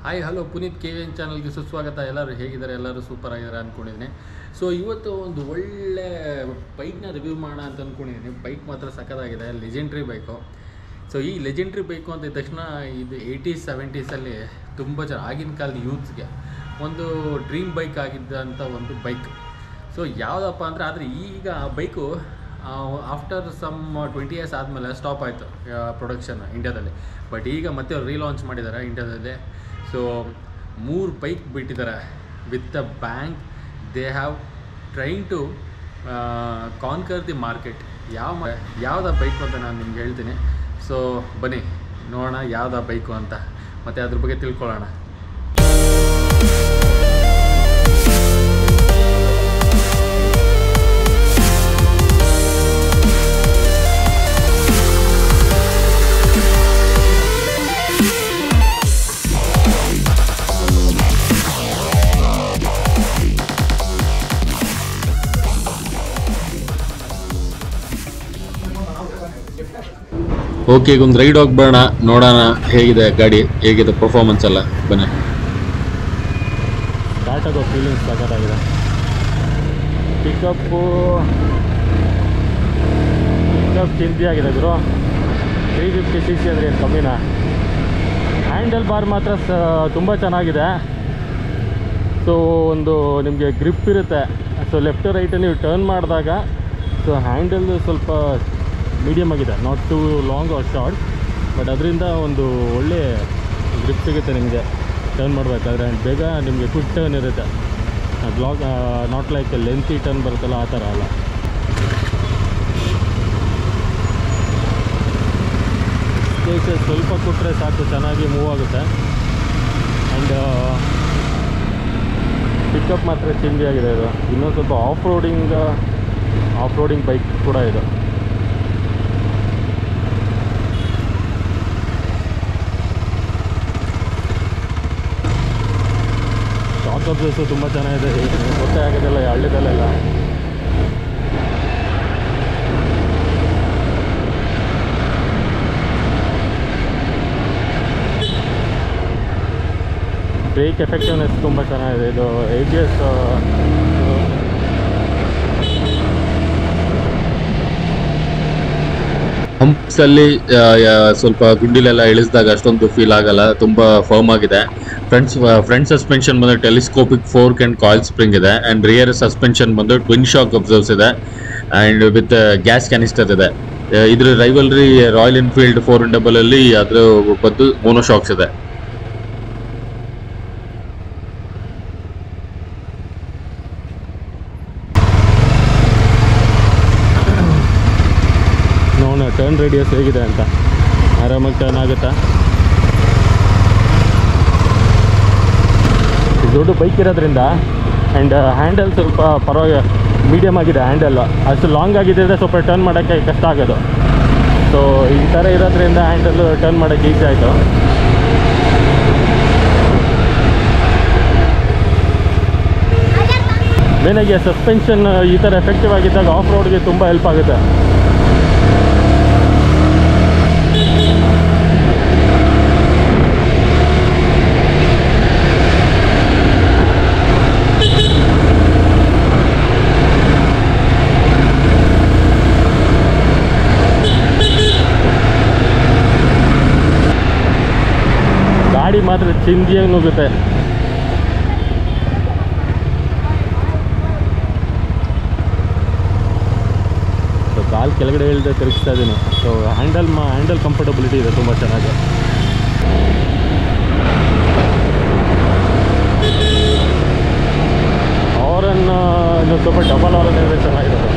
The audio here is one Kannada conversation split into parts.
Hi hello Puneeth K V N ಚಾನಲ್ಗೆ ಸುಸ್ವಾಗತ ಎಲ್ಲರೂ ಹೇಗಿದ್ದಾರೆ ಎಲ್ಲರೂ ಸೂಪರ್ ಆಗಿದ್ದಾರೆ ಅಂದ್ಕೊಂಡಿದ್ದೀನಿ ಸೊ ಇವತ್ತು ಒಂದು ಒಳ್ಳೆ ಬೈಕ್ನ ರಿವ್ಯೂ ಮಾಡೋಣ ಅಂತ ಅಂದ್ಕೊಂಡಿದ್ದೀನಿ ಬೈಕ್ ಮಾತ್ರ ಸಖತ್ತಾಗಿದೆ ಲೆಜೆಂಡ್ರಿ ಬೈಕು ಸೊ ಈ ಲೆಜೆಂಡ್ರಿ ಬೈಕು ಅಂತ ಇದ್ದ ತಕ್ಷಣ ಇದು ಏಯ್ಟೀಸ್ ಸೆವೆಂಟೀಸಲ್ಲಿ ತುಂಬ ಜನ ಆಗಿನ ಕಾಲದ ಯೂತ್ಸ್ಗೆ ಒಂದು ಡ್ರೀಮ್ ಬೈಕ್ ಆಗಿದ್ದಂಥ ಒಂದು ಬೈಕ್ ಸೊ ಯಾವುದಪ್ಪ ಅಂದರೆ ಆದರೆ ಈಗ ಆ bike after some twenty years ಆದಮೇಲೆ ಸ್ಟಾಪ್ ಆಯಿತು ಪ್ರೊಡಕ್ಷನ್ ಇಂಡ್ಯಾದಲ್ಲಿ ಬಟ್ ಈಗ ಮತ್ತೆ ರೀಲಾಂಚ್ ಮಾಡಿದ್ದಾರೆ ಇಂಡ್ಯಾದಲ್ಲಿ ಸೊ ಮೂರು ಬೈಕ್ ಬಿಟ್ಟಿದ್ದಾರೆ with the bank they have train to conquer the market ಯಾವ ಯಾವ್ದು ಬೈಕು ಅಂತ ನಾನು ನಿಮ್ಗೆ ಹೇಳ್ತೀನಿ ಸೊ ಬನ್ನಿ ನೋಡೋಣ ಯಾವ್ದು ಬೈಕು ಅಂತ ಮತ್ತು ಅದ್ರ ಬಗ್ಗೆ ತಿಳ್ಕೊಳ್ಳೋಣ ಓಕೆ ಈಗ ಒಂದು ರೈಡ್ ಹೋಗ್ಬೇಡ ನೋಡೋಣ ಹೇಗಿದೆ ಗಾಡಿ ಹೇಗಿದೆ ಪರ್ಫಾರ್ಮೆನ್ಸ್ ಎಲ್ಲ ಬನ್ನಿ ಸ್ಟಾರ್ಟ್ ಆಗೋ ಫೀಲಿಂಗ್ಸ್ ಸಖತ್ತಾಗಿದೆ ಪಿಕಪ್ಪು ಪಿಕಪ್ ಚಿಂತೆ ಆಗಿದೆ ಗುರು ತ್ರೀ ಫಿಫ್ಟಿ ಸಿ ಸಿ ಅಂದರೆ ಏನು ಕಮ್ಮಿನಾ ಹ್ಯಾಂಡಲ್ ಬಾರ್ ಮಾತ್ರ ಸ ತುಂಬ ಚೆನ್ನಾಗಿದೆ ಸೊ ಒಂದು ನಿಮಗೆ ಗ್ರಿಪ್ ಇರುತ್ತೆ ಸೊ ಲೆಫ್ಟ್ ರೈಟ್ ನೀವು ಟರ್ನ್ ಮಾಡಿದಾಗ ಸೊ ಹ್ಯಾಂಡಲ್ ಸ್ವಲ್ಪ ಮೀಡಿಯಮ್ ಆಗಿದೆ not to long or short but ಅದರಿಂದ ಒಂದು ಒಳ್ಳೆ ಗ್ರಿಪ್ ಸಿಗುತ್ತೆ ನಿಮಗೆ ಟರ್ನ್ ಮಾಡಬೇಕಾದ್ರೆ ಆ್ಯಂಡ್ ಬೇಗ ನಿಮಗೆ ಕ್ವಿಕ್ ಟರ್ನ್ ಇರುತ್ತೆ ಬ್ಲಾಗ್ ನಾಟ್ ಲೈಕ್ ಲೆಂತಿ ಟರ್ನ್ ಬರುತ್ತಲ್ಲ ಆ ಥರ ಅಲ್ಲ ಸ್ಪೇಸಸ್ ಸ್ವಲ್ಪ ಕೊಟ್ಟರೆ ಸಾಕು ಚೆನ್ನಾಗಿ ಮೂವ್ ಆಗುತ್ತೆ ಆ್ಯಂಡ್ ಪಿಕಪ್ ಮಾತ್ರ ಚೇಂಜ್ ಆಗಿದೆ ಇದು ಇನ್ನೊಂದು ಸ್ವಲ್ಪ off roading off roading bike ಕೂಡ ಇದು ಶಾಕ್ ಅಬ್ಸರ್ಸು ತುಂಬ ಚೆನ್ನಾಗಿದೆ ಗೊತ್ತೇ ಆಗೋದಿಲ್ಲ ಈ ಹಳ್ಳಿದಲ್ಲೆಲ್ಲ ಬ್ರೇಕ್ ಎಫೆಕ್ಟಿವ್ನೆಸ್ ತುಂಬ ಚೆನ್ನಾಗಿದೆ ಇದು ಎ ಬಿ ಎಸ್ ಹಂಪ್ಸಲ್ಲಿ ಸ್ವಲ್ಪ ಗುಂಡಿಲೆಲ್ಲ ಇಳಿಸಿದಾಗ ಅಷ್ಟೊಂದು ಫೀಲ್ ಆಗಲ್ಲ ತುಂಬ ಫರ್ಮ್ ಆಗಿದೆ ಫ್ರಂಟ್ ಫ್ರಂಟ್ ಸಸ್ಪೆನ್ಷನ್ ಬಂದು telescopic fork and coil spring ಇದೆ ಆ್ಯಂಡ್ ರಿಯರ್ ಸಸ್ಪೆನ್ಷನ್ ಬಂದು ಟ್ವಿನ್ ಶಾಕ್ ಅಬ್ಸರ್ವ್ಸ್ ಇದೆ ಆ್ಯಂಡ್ ವಿತ್ ಗ್ಯಾಸ್ ಕ್ಯಾನಿಸ್ಟರ್ ಇದೆ ಆ, ಇದ್ರ rivalry Royal Enfield four double ಅಲ್ಲಿ ಅದ್ರ ಬಂದು ಮೋನೋ ಶಾಕ್ಸ್ ಇದೆ ನೋಡೋಣ ಟರ್ನ್ ರೇಡಿಯಸ್ ಹೇಗಿದೆ ಅಂತ ಆರಾಮಾಗಿ ಟರ್ನ್ ಆಗುತ್ತಾ ದೊಡ್ಡ ಬೈಕ್ ಇರೋದ್ರಿಂದ ಆ್ಯಂಡ್ ಹ್ಯಾಂಡಲ್ ಸ್ವಲ್ಪ ಪರವಾಗಿ ಮೀಡಿಯಮ್ ಆಗಿದೆ ಹ್ಯಾಂಡಲ್ ಅಷ್ಟು ಲಾಂಗ್ ಆಗಿದ್ದರೆ ಸ್ವಲ್ಪ ಟರ್ನ್ ಮಾಡೋಕ್ಕೆ ಕಷ್ಟ ಆಗೋದು ಸೊ ಈ ಥರ ಇರೋದ್ರಿಂದ ಹ್ಯಾಂಡಲ್ ಟರ್ನ್ ಮಾಡೋಕ್ಕೆ ಈಸಿ ಆಯಿತು ಮೇನಾಗಿ ಸಸ್ಪೆನ್ಷನ್ ಈ ಥರ ಎಫೆಕ್ಟಿವ್ ಆಗಿದ್ದಾಗ ಆಫ್ ರೋಡ್ಗೆ ತುಂಬ ಹೆಲ್ಪ್ ಆಗುತ್ತೆ ಗಾಡಿ ಮಾತ್ರ ಚಿಂದಿಯಾಗಿ ನುಗ್ಗುತ್ತೆ ಸೊ ಕಾಲು ಕೆಳಗಡೆ ಇಳಿದೆ ತಿರುಗಿಸ್ತಾ ಇದ್ದೀನಿ ಸೊ ಹ್ಯಾಂಡಲ್ ಮಾ ಹ್ಯಾಂಡಲ್ ಕಂಫರ್ಟಬಿಲಿಟಿ ಇದೆ ತುಂಬ ಚೆನ್ನಾಗಿ ಅವರನ್ನು ಇನ್ನೊಂದು ಸ್ವಲ್ಪ ಡಬಲ್ ಅವರನ್ನು ಇದ್ರೆ ಚೆನ್ನಾಗಿರುತ್ತೆ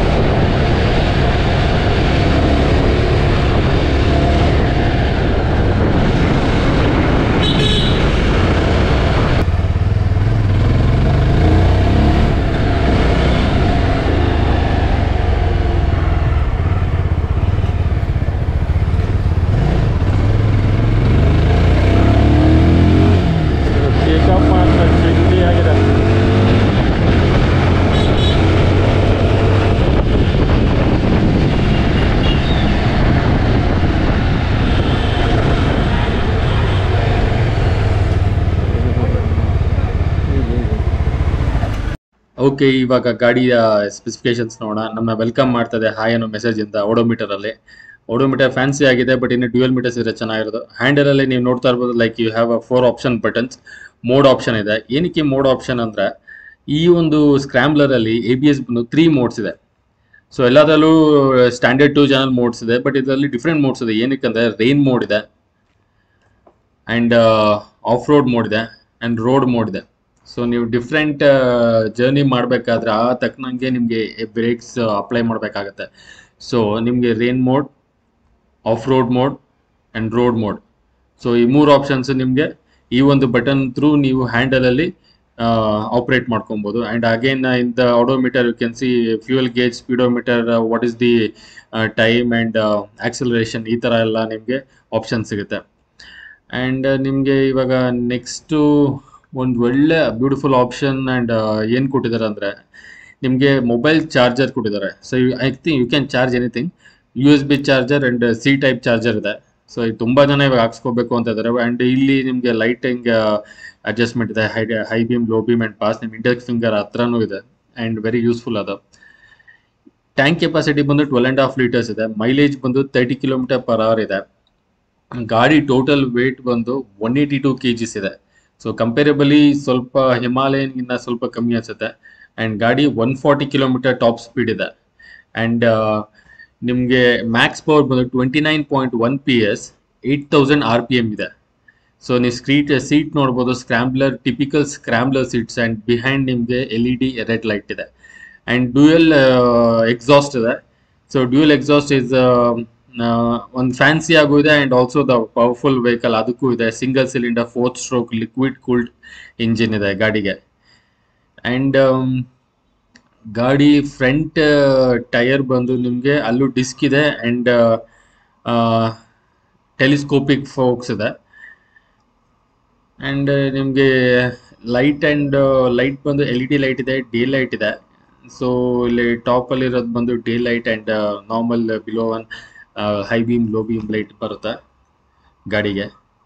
ಟೇಕಪ್ ಮಾತ್ರ ಚಿಂದಿಯಾಗಿದೆ ಓಕೆ ಇವಾಗ ಗಾಡಿಯ ಸ್ಪೆಸಿಫಿಕೇಶನ್ಸ್ ನೋಡೋಣ ನಮ್ಮನ್ನ ವೆಲ್ಕಮ್ ಮಾಡ್ತದೆ ಹಾಯ್ ಅನ್ನೋ ಮೆಸೇಜ್ ಇಂದ ಓಡೋಮೀಟರ್ ಅಲ್ಲಿ ಓಡೋಮೀಟರ್ ಫ್ಯಾನ್ಸಿ ಆಗಿದೆ ಬಟ್ ಇನ್ನು ಡ್ಯೂಯಲ್ ಮೀಟರ್ಸ್ ಇದ್ರೆ ಚೆನ್ನಾಗಿರೋದು ಹ್ಯಾಂಡಲ್ ಅಲ್ಲಿ ನೀವು ನೋಡ್ತಾ ಇರ್ಬೋದು like you have a four option buttons mode option ಇದೆ ಏನಕ್ಕೆ ಮೋಡ್ ಆಪ್ಷನ್ ಅಂದ್ರೆ ಈ ಒಂದು ಸ್ಕ್ರಾಂಬ್ಲರ್ ಅಲ್ಲಿ ಎ ಬಿ ಎಸ್ ಬಂದು ತ್ರೀ ಮೋಡ್ಸ್ ಇದೆ ಸೊ ಎಲ್ಲದರಲ್ಲೂ ಸ್ಟ್ಯಾಂಡರ್ಡ್ ಟೂ ಚಾನಲ್ ಮೋಡ್ಸ್ ಇದೆ ಬಟ್ ಇದರಲ್ಲಿ ಡಿಫ್ರೆಂಟ್ ಮೋಡ್ಸ್ ಇದೆ ಏನಕ್ಕೆ ಅಂದ್ರೆ ರೈನ್ ಮೋಡ್ ಇದೆ ಆ್ಯಂಡ್ ಆಫ್ ರೋಡ್ ಮೋಡ್ ಇದೆ ಆ್ಯಂಡ್ ರೋಡ್ ಮೋಡ್ ಇದೆ ಸೊ ನೀವು ಡಿಫ್ರೆಂಟ್ ಜರ್ನಿ ಮಾಡಬೇಕಾದ್ರೆ ಆ ತಕ್ಕನಂಗೆ ನಿಮಗೆ ಬ್ರೇಕ್ಸ್ ಅಪ್ಲೈ ಮಾಡಬೇಕಾಗತ್ತೆ ಸೊ ನಿಮಗೆ rain mode off road mode and road mode so ಈ ಮೂರು ಆಪ್ಷನ್ಸ್ ನಿಮಗೆ ಈ ಒಂದು ಬಟನ್ ಥ್ರೂ ನೀವು ಹ್ಯಾಂಡಲಲ್ಲಿ ಆಪ್ರೇಟ್ ಮಾಡ್ಕೊಬೋದು and again in the odometer you can see fuel gauge speedometer what is the time and acceleration ಈ ಥರ ಎಲ್ಲ ನಿಮಗೆ ಆಪ್ಷನ್ ಸಿಗುತ್ತೆ ಆ್ಯಂಡ್ ನಿಮಗೆ ಇವಾಗ ನೆಕ್ಸ್ಟು ಒಂದು ಒಳ್ಳೆ ಬ್ಯೂಟಿಫುಲ್ ಆಪ್ಷನ್ ಆ್ಯಂಡ್ ಏನು ಕೊಟ್ಟಿದ್ದಾರೆ ಅಂದರೆ ನಿಮಗೆ ಮೊಬೈಲ್ ಚಾರ್ಜರ್ ಕೊಟ್ಟಿದ್ದಾರೆ so I think you can charge anything U S B charger and C type charger ಇದೆ ಸೊ ಇದು ತುಂಬ ಜನ ಇವಾಗ ಹಾಕ್ಸ್ಕೋಬೇಕು ಅಂತ ಇದ್ದಾರೆ ಆ್ಯಂಡ್ ಇಲ್ಲಿ ನಿಮಗೆ ಲೈಟಿಂಗ್ ಅಡ್ಜಸ್ಟ್ಮೆಂಟ್ ಇದೆ high high beam low beam and pass ನಿಮ್ಮ ಇಂಡೆಕ್ಸ್ ಫಿಂಗರ್ ಹತ್ರನೂ ಇದೆ ಆ್ಯಂಡ್ ವೆರಿ ಯೂಸ್ಫುಲ್ ಅದು ಟ್ಯಾಂಕ್ ಕೆಪಾಸಿಟಿ ಬಂದು ಟ್ವೆಲ್ ಆ್ಯಂಡ್ ಹಾಫ್ ಲೀಟರ್ಸ್ ಇದೆ ಮೈಲೇಜ್ ಬಂದು ತರ್ಟಿ ಕಿಲೋಮೀಟರ್ ಪರ್ ಅವರ್ ಇದೆ ಗಾಡಿ ಟೋಟಲ್ ವೇಟ್ ಬಂದು one eighty two K Gs ಇದೆ ಸೊ ಕಂಪೇರೇಬಲಿ ಸ್ವಲ್ಪ ಹಿಮಾಲಯನ್ಗಿಂತ ಸ್ವಲ್ಪ ಕಮ್ಮಿ ಅನ್ಸುತ್ತೆ ಆ್ಯಂಡ್ ಗಾಡಿ one forty kilometre top speed ಇದೆ ಆ್ಯಂಡ್ ನಿಮಗೆ ಮ್ಯಾಕ್ಸ್ ಪವರ್ ಬಂದು twenty nine point one P S eight thousand R P M ಇದೆ ಸೊ ನೀವು ಸ್ಕ್ರೀಟ್ ಸೀಟ್ ನೋಡ್ಬೋದು scrambler typical scrambler seats and behind ನಿಮಗೆ L E D red light ಇದೆ ಆ್ಯಂಡ್ ಡ್ಯೂಯಲ್ ಎಕ್ಸಾಸ್ಟ್ ಇದೆ ಸೊ ಡ್ಯೂಯಲ್ ಎಕ್ಸಾಸ್ಟ್ ಇಸ್ ಒಂದು ಫ್ಯಾನ್ಸಿ ಆಗೂ ಇದೆ and also the powerful vehicle ಅದಕ್ಕೂ ಇದೆ single cylinder fourth stroke liquid cooled engine ಇದೆ ಗಾಡಿಗೆ ಆ್ಯಂಡ್ ಗಾಡಿ ಫ್ರಂಟ್ ಟೈರ್ ಬಂದು ನಿಮಗೆ ಅಲ್ಲೂ ಡಿಸ್ಕ್ ಇದೆ ಆ್ಯಂಡ್ ಟೆಲಿಸ್ಕೋಪಿಕ್ ಫೋಕ್ಸ್ ಇದೆ ಆ್ಯಂಡ್ ನಿಮಗೆ ಲೈಟ್ ಆ್ಯಂಡ್ ಲೈಟ್ ಬಂದು ಎಲ್ ಇ ಡಿ ಲೈಟ್ ಇದೆ ಡೇ ಲೈಟ್ ಇದೆ ಸೊ ಇಲ್ಲಿ ಟಾಪಲ್ಲಿ ಇರೋದು ಬಂದು day light and normal below one high beam low beam light ಬರುತ್ತೆ ಗಾಡಿಗೆ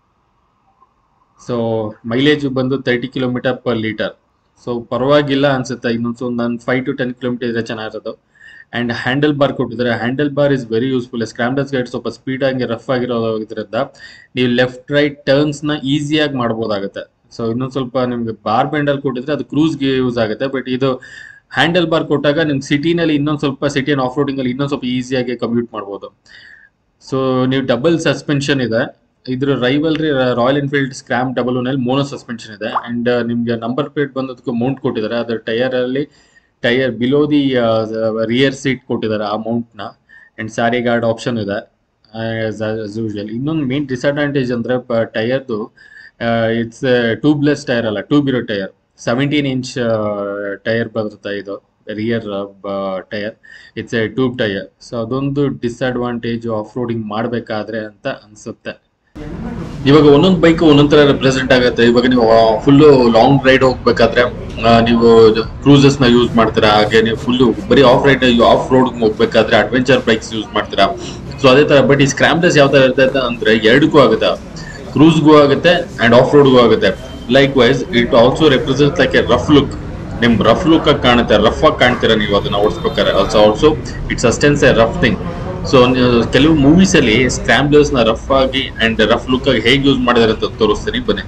ಸೊ ಮೈಲೇಜ್ ಬಂದು thirty kilometre per litre so ಪರವಾಗಿಲ್ಲ ಅನ್ಸುತ್ತೆ ಇನ್ನೊಂದು ಸೊ ನಾನು ಫೈವ್ ಟು ಟೆನ್ ಕಿಲೋಮೀಟರ್ ಇದ್ರೆ ಚೆನ್ನಾಗಿರೋದು ಆ್ಯಂಡ್ ಹ್ಯಾಂಡಲ್ ಬಾರ್ ಕೊಟ್ಟಿದ್ದಾರೆ handle bar is very useful scrambles guide ಸ್ವಲ್ಪ ಸ್ಪೀಡ್ ಆಗಿ ರಫ್ ಆಗಿರೋದ್ರಿಂದ ನೀವು ಲೆಫ್ಟ್ ರೈಟ್ ಟರ್ನ್ಸ್ನ ಈಸಿಯಾಗಿ ಮಾಡ್ಬೋದಾಗುತ್ತೆ ಸೊ ಇನ್ನೊಂದು ಸ್ವಲ್ಪ ನಿಮಗೆ ಬಾರ್ ಬೆಂಡಲ್ಲಿ ಕೊಟ್ಟಿದ್ರೆ ಅದು ಕ್ರೂಸ್ಗೆ ಯೂಸ್ ಆಗುತ್ತೆ ಬಟ್ ಇದು ಹ್ಯಾಂಡಲ್ ಬಾರ್ ಕೊಟ್ಟಾಗ ನಿಮ್ಗೆ ಸಿಟಿನಲ್ಲಿ ಇನ್ನೊಂದು ಸ್ವಲ್ಪ ಸಿಟಿ ಆ್ಯಂಡ್ ಆಫ್ ರೋಡಿಂಗಲ್ಲಿ ಇನ್ನೊಂದು ಸ್ವಲ್ಪ ಈಸಿಯಾಗಿ ಕಮ್ಯೂಟ್ ಮಾಡ್ಬೋದು ಸೊ ನೀವು ಡಬಲ್ ಸಸ್ಪೆನ್ಷನ್ ಇದೆ ಇದ್ರ rivalry Royal Enfield Scram double ನಲ್ಲಿ ಮೋನೋ ಸಸ್ಪೆನ್ಷನ್ ಇದೆ ಅಂಡ್ ನಿಮ್ಗೆ ನಂಬರ್ ಪ್ಲೇಟ್ ಬಂದದಕ್ಕೆ ಮೌಂಟ್ ಕೊಟ್ಟಿದ್ದಾರೆ ಅದರ ಟೈರ್ ಅಲ್ಲಿ tyre below the rear seat ಕೊಟ್ಟಿದ್ದಾರೆ ಆ ಮೌಂಟ್ ನ ಅಂಡ್ ಸ್ಯಾರಿ ಗಾರ್ಡ್ ಆಪ್ಷನ್ ಇದೆ ಯೂಶುವಲ್ ಇನ್ನೊಂದು ಮೇನ್ ಡಿಸಡ್ವಾಂಟೇಜ್ ಅಂದ್ರೆ ಟೈರ್ದು ಇಟ್ಸ್ ಟ್ಯೂಬ್ಲೆಸ್ ಟೈರ್ ಅಲ್ಲ ಟ್ಯೂಬ್ ಇರೋ ಟೈರ್ ಸೆವೆಂಟೀನ್ ಇಂಚ್ ಟೈರ್ ಬರುತ್ತೆ ಇದು rear tyre it's a tube tyre so ಅದೊಂದು ಡಿಸ್ಅಡ್ವಾಂಟೇಜ್ ಆಫ್ ರೋಡಿಂಗ್ ಮಾಡಬೇಕಾದ್ರೆ ಅಂತ ಅನ್ಸುತ್ತೆ ಇವಾಗ ಒಂದೊಂದು ಬೈಕ್ ಒಂದೊಂದ್ ತರ ರೆಪ್ರೆಸೆಂಟ್ ಆಗುತ್ತೆ ಇವಾಗ ನೀವು ಫುಲ್ಲು ಲಾಂಗ್ ರೈಡ್ ಹೋಗ್ಬೇಕಾದ್ರೆ ಆ, ನೀವು ಕ್ರೂಸಸ್ ನ ಯೂಸ್ ಮಾಡ್ತೀರಾ ಹಾಗೆ ನೀವು ಫುಲ್ಲು ಬರೀ ಆಫ್ ರೈಡ್ ಆಫ್ ರೋಡ್ ಹೋಗ್ಬೇಕಾದ್ರೆ ಅಡ್ವೆಂಚರ್ ಬೈಕ್ಸ್ ಯೂಸ್ ಮಾಡ್ತೀರಾ ಸೊ ಅದೇ ತರ ಬಟ್ ಈ ಸ್ಕ್ರಾಮ್ಲೆಸ್ ಯಾವ ತರ ಇರ್ತೈತೆ ಅಂದ್ರೆ ಎರಡಕ್ಕೂ ಆಗುತ್ತೆ ಕ್ರೂಸ್ಗೂ ಆಗುತ್ತೆ ಅಂಡ್ ಆಫ್ ರೋಡ್ಗೂ ಆಗುತ್ತೆ likewise it also represent like a rough look ನಿಮ್ ರಫ್ ಲುಕ್ ಆಗಿ ಕಾಣುತ್ತೆ ರಫ್ ಆಗಿ ಕಾಣ್ತೀರಾ ನೀವು ಅದನ್ನ ಓಡಿಸ್ಬೇಕಾದ್ರೆ also also it sustains a rough thing so ಕೆಲವು ಮೂವೀಸ್ ಅಲ್ಲಿ ಸ್ಕ್ರಾಂಬ್ಲರ್ಸ್ ನ ರಫ್ ಆಗಿ ಅಂಡ್ ರಫ್ ಲುಕ್ ಆಗಿ ಹೇಗೆ ಯೂಸ್ ಮಾಡಿದಾರೆ ಅಂತ ತೋರಿಸ್ತೀನಿ ಬನ್ನಿ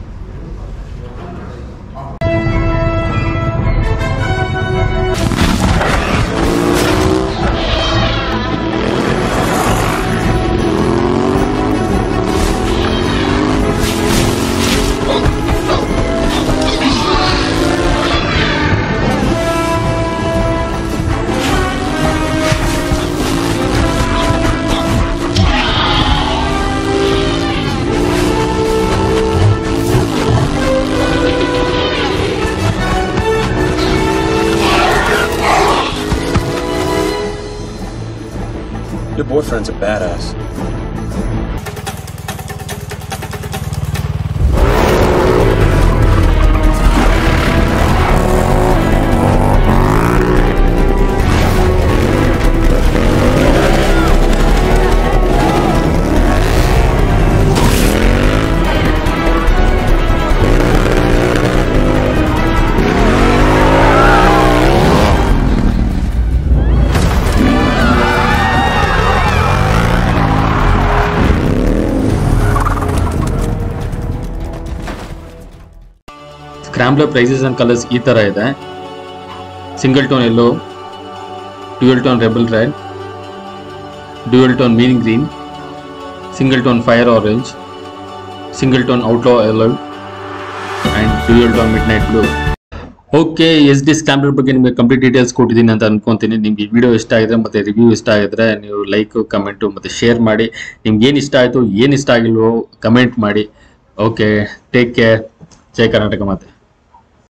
Your boyfriend's a badass. Scrambler prices and colours ಈ ಥರ ಇದೆ single tone yellow dual tone rebel red dual tone meaning green single tone fire orange single tone outlaw yellow and dual tone midnight blue okay S D scrambler ಬಗ್ಗೆ ನಿಮಗೆ ಕಂಪ್ಲೀಟ್ ಡೀಟೇಲ್ಸ್ ಕೊಟ್ಟಿದ್ದೀನಿ ಅಂತ ಅನ್ಕೊಂತೀನಿ ನಿಮ್ಗೆ ಈ ವಿಡಿಯೋ ಇಷ್ಟ ಆಗಿದ್ರೆ ಮತ್ತೆ ರಿವ್ಯೂ ಇಷ್ಟ ಆಗಿದ್ರೆ ನೀವು ಲೈಕ್ ಕಮೆಂಟು ಮತ್ತೆ ಶೇರ್ ಮಾಡಿ ನಿಮ್ಗೆ ಏನು ಇಷ್ಟ ಆಯಿತು ಏನು ಇಷ್ಟ ಆಗಿಲ್ವೋ ಕಮೆಂಟ್ ಮಾಡಿ ಓಕೆ ಟೇಕ್ ಕೇರ್ ಜೈ ಕರ್ನಾಟಕ ಮಾತೆ